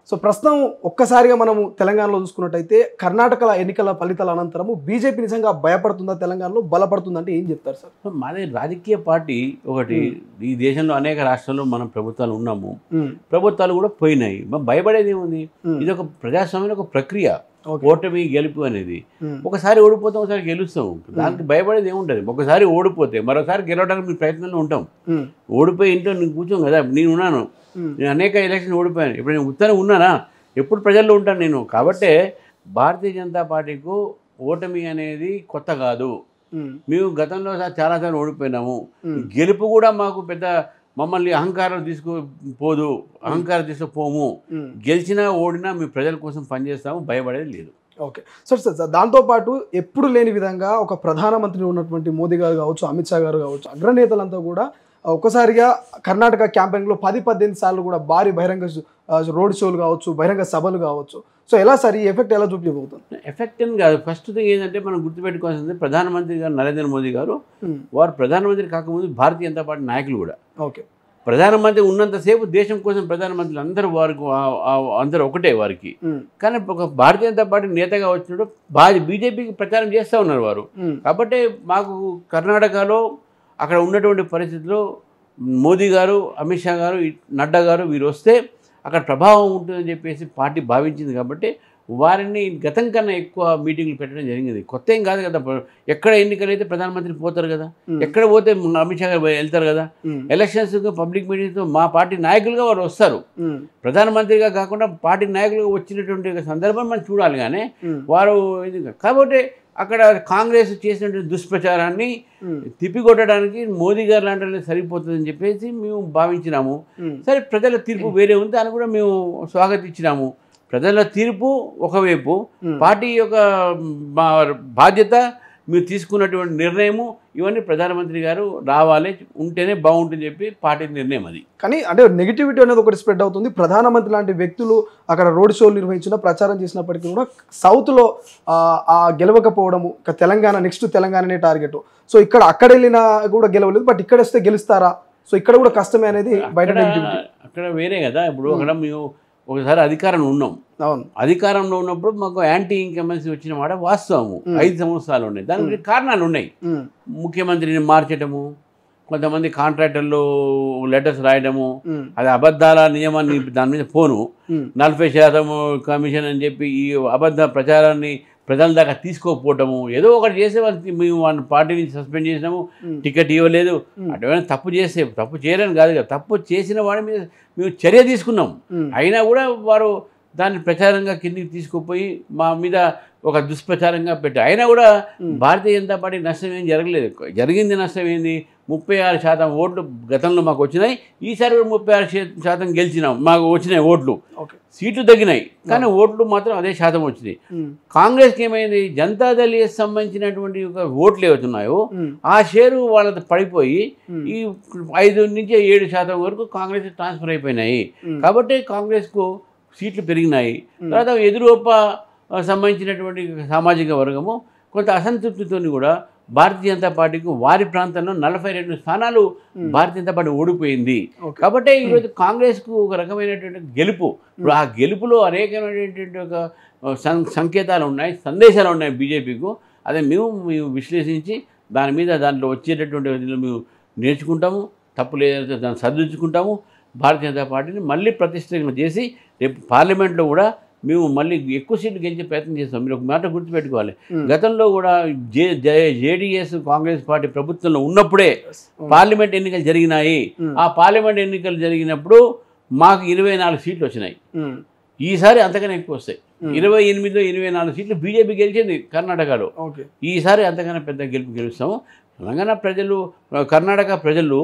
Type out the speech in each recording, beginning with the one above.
So ప్రస్తుతం ఒక్కసారిగా మనము తెలంగాణలో చూసుకున్నట్టయితే కర్ణాటక ఎన్నికల ఫలితాల అనంతరము బీజేపీ నిజంగా భయపడుతుందా తెలంగాణలో బలపడుతుందంటే ఏం చెప్తారు సార్ మాది రాజకీయ పార్టీ ఒకటి ఈ దేశంలో అనేక రాష్ట్రాల్లో మనం ప్రభుత్వాలు ఉన్నాము ఉమ్, ప్రభుత్వాలు కూడా పోయినాయి మరి భయపడేది ఏముంది ఉమ్, ఇది ఒక ప్రజాస్వామ్యం ఒక ప్రక్రియ ఓకే. ఓటమి గెలుపు అనేది ఉమ్, ఒకసారి ఓడిపోతాం ఒకసారి గెలుస్తాం దానికి భయపడేది ఏముంటుంది ఒకసారి ఓడిపోతే మరోసారి గెలవడానికి మీ ప్రయత్నంలో ఉంటాం ఉమ్, ఓడిపోయి ఇంట్లో నేను కూర్చోం కదా నేను ఉన్నాను ఉమ్, నేను అనేక ఎలక్షన్ ఓడిపోయాను ఇప్పుడు నేను ఉత్తరం ఉన్నానా ఎప్పుడు ప్రజల్లో ఉంటాను నేను కాబట్టే భారతీయ జనతా పార్టీకు ఓటమి అనేది కొత్త కాదు ఉమ్, మేము గతంలో సా- చాలాసార్లు ఓడిపోయినాము ఉమ్, గెలుపు కూడా మాకు పెద్ద మమ్మల్ని అహంకారం తీసుకుపోదు అహంకారం తీసుకుపోము ఉమ్. గెలిచినా ఓడినా మీ ప్రజల కోసం పనిచేస్తాము భయపడేది లేదు ఓకే సార్ సార్ సార్ దాంతోపాటు ఎప్పుడు లేని విధంగా ఒక ప్రధానమంత్రి ఉన్నటువంటి మోదీ గారు కావచ్చు అమిత్ షా గారు కావచ్చు అగ్రనేతలంతా కూడా ఆ, ఒక్కసారిగా కర్ణాటక క్యాంపెయిన్లో పది పద్దెనిమిది సార్లు కూడా భారీ బహిరంగ షో- ఆ, రోడ్ షోలు కావచ్చు బహిరంగ సభలు కావచ్చు సో ఎలా సార్ ఈ ఎఫెక్ట్ ఎలా చూపించబోతుంది ఎఫెక్ట్ అని కాదు ఫస్ట్ థింగ్ ఏంటంటే మనం గుర్తుపెట్టుకోవాల్సింది ప్రధానమంత్రి గారు నరేంద్ర మోదీ గారు ఉమ్, వారు ప్రధానమంత్రి కాకముందు భారతీయ జనతా పార్టీ నాయకులు కూడా ఓకే ప్రధానమంత్రి ఉన్నంతసేపు దేశం కోసం ప్రధానమంత్రులు అందరూ వారికి ఆ- ఆ- అందరూ ఒకటే వారికి ఉమ్, కానీ ఒక భారతీయ జనతా పార్టీ నేతగా వచ్చినప్పుడు బా బీజేపీకి ప్రచారం చేస్తూ ఉన్నారు వారు ఉమ్, కాబట్టి మాకు కర్ణాటకలో అక్కడ ఉన్నటువంటి పరిస్థితుల్లో మోదీ గారు అమిత్ షా గారు ఈ నడ్డా గారు వీరు వస్తే అక్కడ ప్రభావం ఉంటుందని చెప్పేసి పార్టీ భావించింది కాబట్టి వారిని గతం కన్నా ఎక్కువ మీటింగ్లు పెట్టడం జరిగింది కొత్త ఏం కాదు కదా ఎక్కడ ఎన్నికలైతే ప్రధానమంత్రి పోతారు కదా ఉమ్, ఎక్కడ పోతే అమిత్ షా గారు వెళ్తారు కదా ఉమ్, ఎలక్షన్స్ పబ్లిక్ మీటింగ్తో మా పార్టీ నాయకులుగా వారు వస్తారు ఉమ్, ప్రధానమంత్రిగా కాకుండా పార్టీ నాయకులుగా వచ్చినటువంటి ఒక సందర్భం మనం చూడాలి కానీ ఉమ్, వారు ఇది కాబట్టి అక్కడ కాంగ్రెస్ చేసినటువంటి దుష్ప్రచారాన్ని ఉమ్, తిప్పికొట్టడానికి మోదీ గారు లాంటి వాళ్ళు సరిపోతుందని చెప్పేసి మేము భావించినాము ఉమ్, సరే ప్రజల తీర్పు వేరే ఉంది దాన్ని కూడా మేము స్వాగతించినాము ప్రజల తీర్పు ఒకవైపు ఉమ్. పార్టీ యొక్క మా బాధ్యత మీరు తీసుకున్నటువంటి నిర్ణయము ఇవన్నీ ప్రధానమంత్రి గారు రావాలి ఉంటేనే బాగుంటుంది చెప్పి పార్టీ నిర్ణయం అది కానీ అంటే నెగిటివిటీ అనేది ఒకటి స్ప్రెడ్ అవుతుంది ప్రధానమంత్రి లాంటి వ్యక్తులు అక్కడ రోడ్ షోలు నిర్వహించిన ప్రచారం చేసినప్పటికీ కూడా సౌత్లో ఆ, ఆ గెలవకపోవడము ఇక తెలంగాణ నెక్స్ట్ తెలంగాణనే టార్గెట్ సో ఇక్కడ అక్కడ వెళ్ళినా కూడా గెలవలేదు బట్ ఇక్కడ వస్తే గెలుస్తారా సో ఇక్కడ కూడా కష్టమే అనేది బయట అక్కడ నెగిటివిటీ అక్కడ వేరే కదా ఇప్పుడు అక్కడ మేము ఒకసారి అధికారంలో ఉన్నాం అవును అధికారంలో ఉన్నప్పుడు మాకు యాంటీ ఇన్కమెన్సీ వచ్చిన మాట వాస్తవము మ్. ఐదు సంవత్సరాలు ఉన్నాయి దానికి కారణాలు ఉన్నాయి ఉమ్, ముఖ్యమంత్రిని మార్చడము కొంతమంది కాంట్రాక్టర్లు లెటర్స్ రాయడము ఉమ్, అది అబద్ధాల నియమాన్ని దాని మీద పోను ఉమ్, నలభై శాతము కమిషన్ అని చెప్పి ఈ అబద్ధ ప్రచారాన్ని ప్రజల దాకా తీసుకోకపోవటము ఏదో ఒకటి చేసే వాళ్ళకి మేము వాళ్ళ పార్టీ నుంచి సస్పెండ్ చేసినాము ఉమ్, టికెట్ ఇవ్వలేదు ఉమ్, అటువైనా తప్పు చేస్తే తప్పు చేయరని కాదు కదా తప్పు చేసిన వాడి మీద మేము చర్య తీసుకున్నాం ఉమ్, అయినా కూడా వారు దాన్ని ప్రచారంగా కిందికి తీసుకుపోయి మా మీద ఒక దుష్ప్రచారంగా పెట్టి అయినా కూడా ఉమ్, భారతీయ జనతా పార్టీ నష్టం ఏం జరగలేదు జరిగింది నష్టం ఏంది ముప్పై ఆరు శాతం ఓట్లు గతంలో మాకు వచ్చినాయి ఈసారి కూడా ముప్పై ఆరు శా- శాతం గెలిచినాం మాకు వచ్చినాయి ఓట్లు ఓకే సీట్లు తగ్గినాయి కానీ ఓట్లు మాత్రం అదే శాతం వచ్చినాయి ఉమ్, కాంగ్రెస్కి ఏమైంది జనతాదళ్ సంబంధించినటువంటి ఒక ఓట్లు ఏవైతున్నాయో ఉమ్, ఆ షేరు వాళ్ళది పడిపోయి ఉమ్, ఈ ఐదు నుంచి ఏడు శాతం వరకు కాంగ్రెస్ ట్రాన్స్ఫర్ అయిపోయినాయి ఉమ్, కాబట్టి కాంగ్రెస్కు సీట్లు పెరిగినాయి ఉమ్. తర్వాత ఎదురోప ఆ, సంబంధించినటువంటి సామాజిక వర్గము కొంత అసంతృప్తితో కూడా భారతీయ జనతా పార్టీకి వారి ప్రాంతంలో నలభై రెండు స్థానాలు ఉమ్, భారతీయ జనతా పార్టీ ఓడిపోయింది ఓకే కాబట్టి ఈరోజు కాంగ్రెస్కు ఒక రకమైనటువంటి గెలుపు ఇప్పుడు ఆ గెలుపులో అనేకమైనటువంటి ఒక ఆ, సం- సంకేతాలు ఉన్నాయి సందేశాలు ఉన్నాయి బీజేపీకు అదే మేము మేము విశ్లేషించి దాని మీద దాంట్లో వచ్చేటటువంటి విధంగా మేము నేర్చుకుంటాము తప్పు లేదంటే దాన్ని సర్దించుకుంటాము భారతీయ జనతా పార్టీని మళ్ళీ ప్రతిష్ఠ చేసి రేపు పార్లమెంట్లో కూడా మేము మళ్ళీ ఎక్కువ సీట్లు గెలిచే ప్రయత్నం చేస్తాం మీరు ఒక మాట గుర్తుపెట్టుకోవాలి ఉమ్, గతంలో కూడా జే జేడీఎస్ కాంగ్రెస్ పార్టీ ప్రభుత్వంలో ఉన్నప్పుడే ఉమ్, పార్లమెంట్ ఎన్నికలు జరిగినాయి ఉమ్, ఆ పార్లమెంట్ ఎన్నికలు జరిగినప్పుడు మాకు ఇరవై నాలుగు సీట్లు వచ్చినాయి ఉమ్, ఈసారి అంతకన్నా ఎక్కువ వస్తాయి ఉమ్, ఇరవై ఎనిమిదిలో ఇరవై నాలుగు సీట్లు బీజేపీ గెలిచింది కర్ణాటకలో ఓకే ఈసారి అంతకన్నా పెద్ద గెలుపు గెలుస్తాము తెలంగాణ ప్రజలు కర్ణాటక ప్రజలు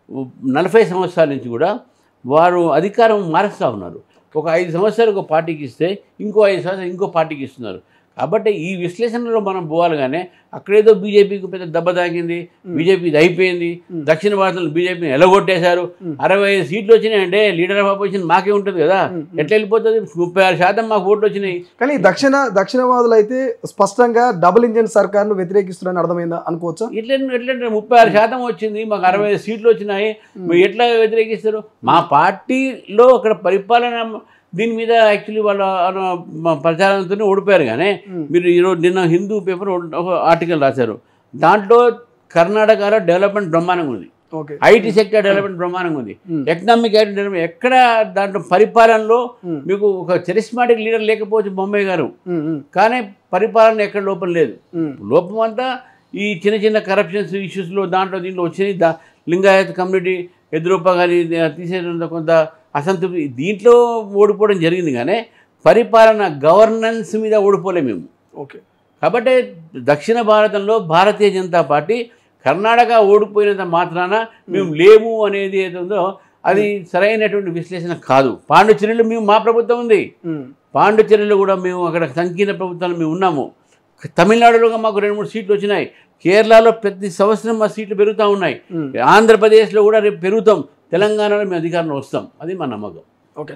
నలభై సంవత్సరాల నుంచి కూడా వారు అధికారం మారుస్తూ ఉన్నారు ఒక ఐదు సంవత్సరాలు ఒక పార్టీకి ఇస్తే ఇంకో ఐదు సంవత్సరాలు ఇంకో పార్టీకి ఇస్తున్నారు కాబట్టి ఈ విశ్లేషణలో మనం పోవాలిగానే అక్కడేదో బీజేపీకి పెద్ద దెబ్బ తాకింది బీజేపీ ఇది అయిపోయింది ఉమ్. దక్షిణ భారతంలో బీజేపీని ఎలగొట్టేశారు ఉమ్. అరవై ఐదు సీట్లు వచ్చినాయంటే లీడర్ ఆఫ్ అపోజిషన్ మాకే ఉంటుంది కదా ఉమ్, ఉమ్. ఎట్లా వెళ్ళిపోతుంది ముప్పై ఆరు శాతం మాకు ఓట్లు వచ్చినాయి కానీ దక్షిణ దక్షిణవాదులు అయితే స్పష్టంగా డబుల్ ఇంజన్ సర్కార్ను వ్యతిరేకిస్తున్నారని అర్థమైందా అనుకోవచ్చా ఎట్లా ఎట్లా ముప్పై ఆరు శాతం వచ్చింది మాకు అరవై ఐదు సీట్లు వచ్చినాయి మీరు ఎట్లా వ్యతిరేకిస్తారు మా పార్టీలో అక్కడ పరిపాలన దీని మీద యాక్చువల్లీ వాళ్ళ అన- మ- ప్రచారంతోనే ఓడిపోయారు కానీ ఉమ్, మీరు ఈరోజు నిన్న హిందూ పేపర్ ఒక ఆర్టికల్ రాశారు దాంట్లో కర్ణాటకలో డెవలప్మెంట్ బ్రహ్మాండంగా ఉంది ఓకే ఐటీ సెక్టర్ డెవలప్మెంట్ బ్రహ్మాండంగా ఉంది ఉమ్, ఎకనామిక్ డెవలప్మెంట్ ఎక్కడ దాంట్లో పరిపాలనలో ఉమ్, మీకు ఒక చరిస్మాటిక్ లీడర్ లేకపోవచ్చు బొమ్మాయి గారు ఉమ్, ఉమ్, కానీ పరిపాలన ఎక్కడ లోపం లేదు ఉమ్, లోపం అంతా ఈ చిన్న చిన్న కరప్షన్స్ ఇష్యూస్లో దాంట్లో దీంట్లో వచ్చినాయి దా లింగాయత్ కమ్యూనిటీ ఎదురొప్ప కానీ తీసేట కొంత అసంతృప్తి దీంట్లో ఓడిపోవడం జరిగింది కానీ పరిపాలన గవర్నెన్స్ మీద ఓడిపోలే మేము ఓకే కాబట్టి దక్షిణ భారతంలో భారతీయ జనతా పార్టీ కర్ణాటక ఓడిపోయినంత మాత్రాన మేము లేము అనేది ఏది ఉందో అది సరైనటువంటి విశ్లేషణ కాదు పాండుచేరిలో మేము మా ప్రభుత్వం ఉంది ఉమ్, పాండుచేరిలో కూడా మేము అక్కడ సంకీర్ణ ప్రభుత్వాలు మేము ఉన్నాము తమిళనాడులో కూడా మాకు రెండు మూడు సీట్లు వచ్చినాయి కేరళలో ప్రతి సంవత్సరం మా సీట్లు పెరుగుతూ ఉన్నాయి ఉమ్. ఆంధ్రప్రదేశ్లో కూడా రేపు పెరుగుతాం తెలంగాణలో మేము అధికారంలో వస్తాం అది మా నమ్మకం